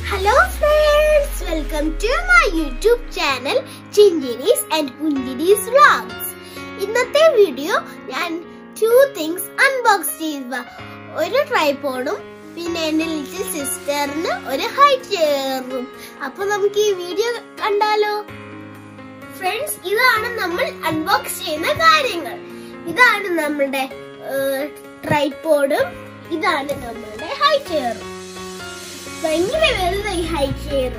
Hello friends welcome to my YouTube channel ചിഞ്ചിനീസ് and കുഞ്ചിനീസ് vlogs ഇന്നത്തെ വീഡിയോ ഞാൻ ടു തിങ്സ് അൺബോക്സ് ചെയ്യുക ഒരു ട്രൈപോഡും പിന്നെ എന്റെ ലിറ്റിൽ സിസ്റ്ററിന് ഒരു ഹൈ ചെയറും അപ്പൊ നമുക്ക് ഈ വീഡിയോ കണ്ടാലോ ഫ്രണ്ട്സ് ഇതാണ് നമ്മൾ അൺബോക്സ് ചെയ്യുന്ന കാര്യങ്ങൾ ഇതാണ് നമ്മുടെ ട്രൈപോഡും ഇതാണ് നമ്മുടെ ഹൈ ചെയറും ഭയങ്കര വലുതായി ഹൈ ചെയർ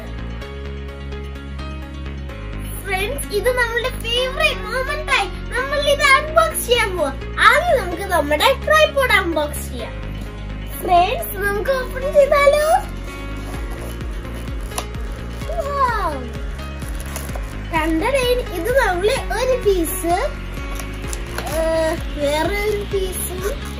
ഫ്രണ്ട്സ് ഇത് നമ്മുടെ ഫേവറേറ്റ് മൊമെന്റ് ആയി നമ്മൾ ഇത് അൺബോക്സ് ചെയ്യാൻ പോവാ ആദ്യം നമുക്ക് നമ്മുടെ ട്രൈപോഡ് അൺബോക്സ് ചെയ്യാം ഫ്രണ്ട്സ് നമുക്ക് ഓപ്പൺ ചെയ്താലോ Wow. കണ്ടടേ ഇത് നമ്മള് ഒരു പീസ് വേറെ ഒരു പീസും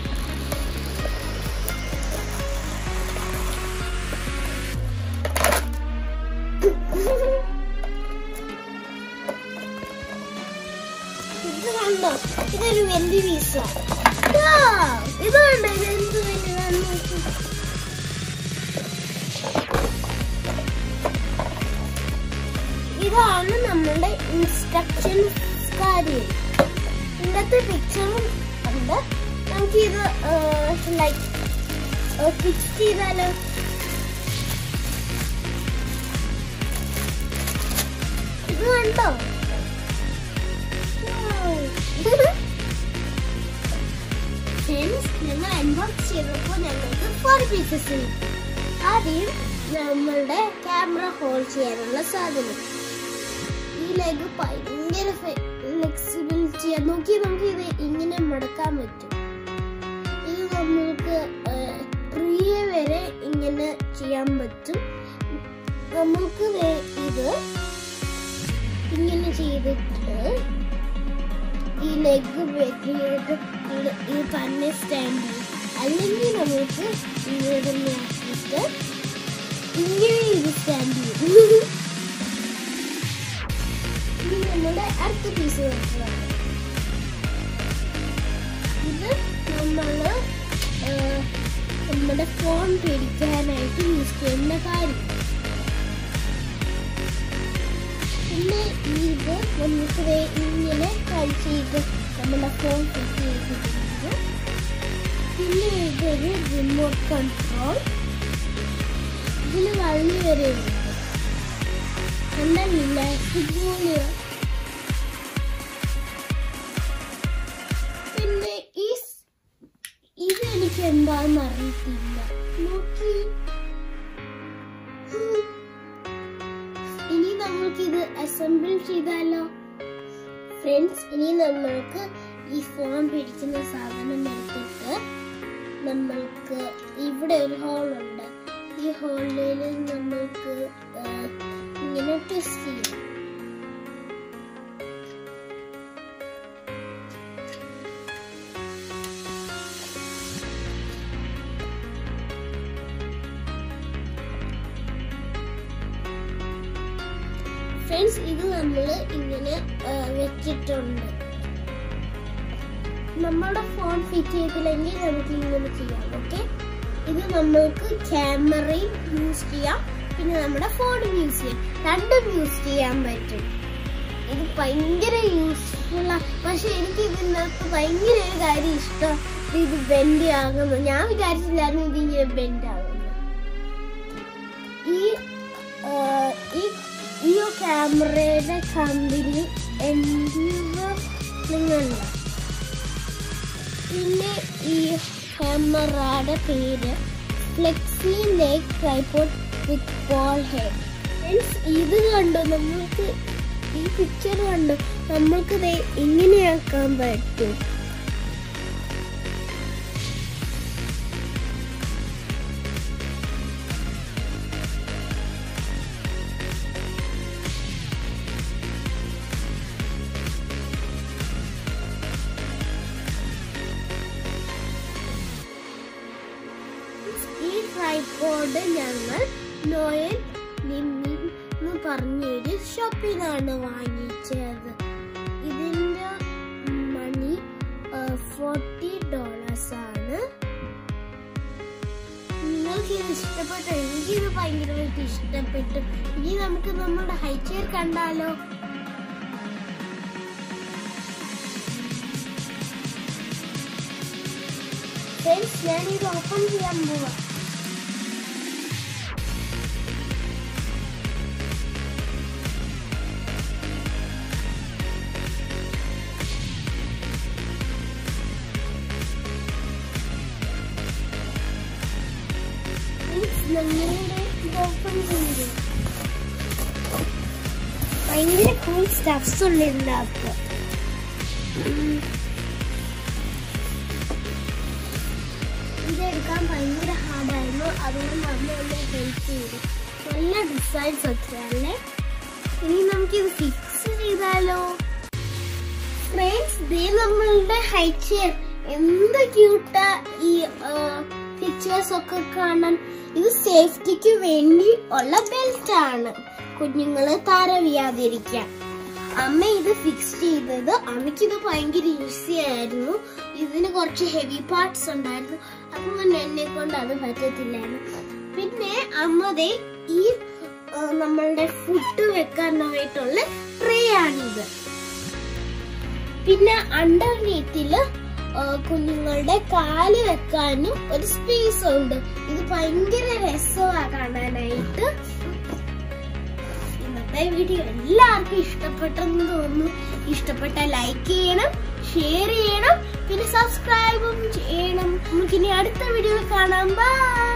ഇത് കണ്ടോ ഇതൊരു വലിയ പീസാണ് ഇത് കണ്ടോ ഇത് എന്ത് വലുതാന്ന് നോക്ക്. ഇതാണ് നമ്മളുടെ ഇൻസ്ട്രക്ഷൻസ് കാര്യം ഇന്നത്തെ പിക്ചറും ഉണ്ട് നമുക്ക് ഇത് ലൈക്ക് ഫിക്സ് ചെയ്താലോ ഇത് കണ്ടോ ഫ്രണ്ട്സ് ഞങ്ങൾ അൺബോക്സ് ചെയ്തപ്പോൾ ഞങ്ങൾക്ക് ഫോർ പീസസ് ആദ്യം നമ്മളുടെ ക്യാമറ ഹോൾഡ് ചെയ്യാനുള്ള സാധനം ഈ ലെഗ് ഭയങ്കര ഫ്ലെക്സിബിലിറ്റി നോക്കി നമുക്ക് ഇത് ഇങ്ങനെ മടക്കാൻ പറ്റും ഇത് നമ്മൾക്ക് ട്രീയെ വരെ ഇങ്ങനെ ചെയ്യാൻ പറ്റും നമ്മൾക്ക് ദേ ഇത് ഇങ്ങനെ ചെയ്തിട്ട് ഈ ലെഗ് വെക്കിയിട്ട് ഇത് തന്നെ സ്റ്റാൻഡ് ചെയ്യും അല്ലെങ്കിൽ നമുക്ക് ഇവിടെ ആക്കിയിട്ട് ഇങ്ങനെ ഇത് സ്റ്റാൻഡ് ചെയ്യും ഇനി നമ്മുടെ അടുത്ത പീസ് വെച്ചതാണ് ഇത് നമ്മള് ഏഹ്, നമ്മുടെ ഫോൺ പിടിക്കാനായിട്ട് യൂസ് ചെയ്യുന്ന കാര്യം പിന്നെ ഇത് നമുക്ക് ദേ ഇങ്ങനെ കഴിച്ചിട്ട് നമ്മുടെ ഫോൺ ഫിറ്റ് ചെയ്തിട്ടുണ്ട് പിന്നെ ഇതൊരു റിമോട്ട് കൺട്രോൾ ഇതിൽ വള്ളി വരെ ഉണ്ട് കണ്ടില്ല ഇതുപോലെ പിന്നെ ഈ സ്- ഇത് എനിക്ക് എന്താന്ന് അറിയത്തില്ല നോക്കി ഉം. ഇനി നമ്മൾക്ക് ഇത് അസംബിൾ ചെയ്താലോ ഫ്രണ്ട്സ് ഇനി നമ്മൾക്ക് ഈ ഫോൺ പിടിക്കുന്ന സാധനം എടുത്തിട്ട് നമ്മൾക്ക് ഇവിടെ ഒരു ഹോൾ ഉണ്ട് ഈ ഹോളിൽ നമ്മൾക്ക് ആ, ഇങ്ങനെ ട്വിസ്റ്റ് ചെയ്യാം ഫ്രണ്ട്സ് ഇത് നമ്മൾ ഇങ്ങനെ ആ, വെച്ചിട്ടുണ്ട് നമ്മുടെ ഫോൺ ഫിറ്റ് ചെയ്തില്ലെങ്കിൽ നമുക്ക് ഇങ്ങനെ ചെയ്യാം ഓക്കെ ഇത് നമ്മൾക്ക് ക്യാമറയും യൂസ് ചെയ്യാം പിന്നെ നമ്മുടെ ഫോണും യൂസ് ചെയ്യാം രണ്ടും യൂസ് ചെയ്യാൻ പറ്റും ഇത് ഭയങ്കര യൂസ്ഫുൾ പക്ഷെ എനിക്ക് ഇതിനകത്ത് ഭയങ്കര ഒരു കാര്യം ഇഷ്ടം ഇത് ബെൻഡ് ആകുന്നു ഞാൻ വിചാരിച്ചില്ലായിരുന്നു ഇത് ഇങ്ങനെ ബെൻഡ് ആകുന്നു ഈ ആ, ഈ ഈ ക്യാമറയുടെ കമ്പനി നിങ്ങളുണ്ട് പിന്നെ ഈ ക്യാമറയുടെ പേര് ഫ്ലെക്സി ലേക്ക് tripod with ball head friends ഇത് കണ്ടു നമ്മൾക്ക് ഈ പിക്ചർ കണ്ടു നമ്മൾക്ക് ദേ ഇങ്ങനെയാക്കാൻ പറ്റും ഈ ട്രൈപോഡ് ഞങ്ങൾ നോയൽ ലിമിൻ എന്ന് പറഞ്ഞൊരു ഷോപ്പിൽ നിന്നാണ് വാങ്ങിച്ചത് ഇതിന്റെ മണി ഫോർട്ടി ഡോളേഴ്സ് ആണ് നിങ്ങൾ എല്ലാവർക്കും ഇത് ഇഷ്ടപ്പെട്ടു എനിക്കിത് ഭയങ്കരമായിട്ട് ഇഷ്ടപ്പെട്ടു ഇനി നമുക്ക് നമ്മുടെ ഹൈ ചെയർ കണ്ടാലോ ഫ്രണ്ട്സ് ഞാൻ ഇത് ഓപ്പൺ ചെയ്യാൻ പോവാ ഫ്രണ്ട്സ് നമ്മളുടെ ഇത് ഓപ്പൺ ചെയ്തു ഭയങ്കര കൂൾ സ്റ്റഫ്സ് ഉണ്ട് ഇതിനകത്ത് ഉം. ഇതെടുക്കാൻ ഭയങ്കര ഹാർഡായിരുന്നു അതുകൊണ്ട് അമ്മ എന്നെ ഹെൽപ്പ് ചെയ്തു നല്ല ഡിസൈൻസ് ഒക്കെയല്ലേ ഇനി നമുക്കിത് ഫിക്സ് ചെയ്താലോ ഫ്രണ്ട്സ് ദേ നമ്മളുടെ ഹൈ ചെയർ എന്ത് ക്യൂട്ടാ ഈ പിക്ചേഴ്സ് ഒക്കെ കാണാൻ ഇത് സേഫ്റ്റിക്ക് വേണ്ടി ഉള്ള ബെൽറ്റ് ആണ് കുഞ്ഞുങ്ങള് താരവിയാതിരിക്കാൻ അമ്മ ഇത് ഫിക്സ് ചെയ്തത് അമ്മയ്ക്ക് ഇത് ഭയങ്കര ഈസി ആയിരുന്നു ഇതിന് കുറച്ച് ഹെവി പാർട്സ് ഉണ്ടായിരുന്നു അതുകൊണ്ട് എന്നെ കൊണ്ട് അത് പറ്റത്തില്ലായിരുന്നു പിന്നെ അമ്മ ദേ ഈ ആ, നമ്മളുടെ ഫുഡ് വെക്കാനായിട്ടുള്ള ട്രേ ആണിത് പിന്നെ അണ്ടർനീത്തില് കുഞ്ഞുങ്ങളുടെ കാല് വെക്കാനും ഒരു സ്പേസ് ഉണ്ട് ഇത് ഭയങ്കര രസമാണ് കാണാനായിട്ട് ഇന്നത്തെ വീഡിയോ എല്ലാവർക്കും ഇഷ്ടപ്പെട്ടെന്ന് തോന്നുന്നു ഇഷ്ടപ്പെട്ട ലൈക്ക് ചെയ്യണം ഷെയർ ചെയ്യണം പിന്നെ സബ്സ്ക്രൈബും ചെയ്യണം നമുക്കിനി അടുത്ത വീഡിയോ കാണാം ബൈ